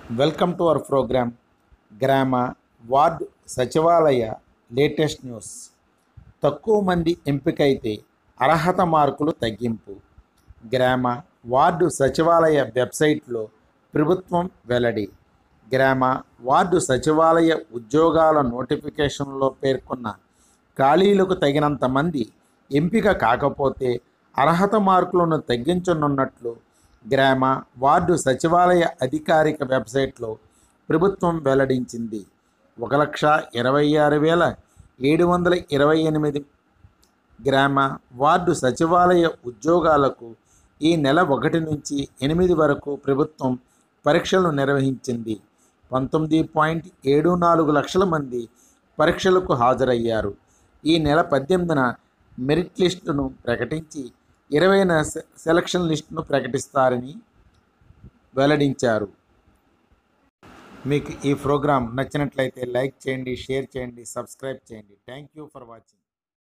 welcome to our program గ్రామ వార్డు సచివాలయ లేటెస్ట్ న్యూస్ తక్కువ మంది ఎంపికైతే అర్హత మార్కులు తగ్గింపు గ్రామ వార్డు సచివాలయ వెబ్సైట్లో ప్రభుత్వం వెల్లడి గ్రామ వార్డు సచివాలయ ఉద్యోగాల నోటిఫికేషన్లో పేర్కొన్న ఖాళీలకు తగినంత మంది ఎంపిక కాకపోతే అర్హత మార్కులను తగ్గించనున్నట్లు గ్రామ వార్డు సచివాలయ అధికారిక వెబ్సైట్లో ప్రభుత్వం వెల్లడించింది ఒక లక్ష ఇరవై ఆరు వేల ఏడు వందల ఇరవై ఎనిమిది గ్రామ వార్డు సచివాలయ ఉద్యోగాలకు ఈ నెల ఒకటి నుంచి ఎనిమిది వరకు ప్రభుత్వం పరీక్షలు నిర్వహించింది పంతొమ్మిది పాయింట్ ఏడు నాలుగు లక్షల మంది పరీక్షలకు హాజరయ్యారు ఈ నెల పద్దెనిమిదిన మెరిట్ లిస్టును ప్రకటించి ఇరవైన సె- సెలక్షన్ లిస్టును ప్రకటిస్తారని వెల్లడించారు మీకు ఈ ప్రోగ్రాం నచ్చినట్లయితే లైక్ చేయండి షేర్ చేయండి సబ్స్క్రైబ్ చేయండి థ్యాంక్ యూ ఫర్ వాచింగ్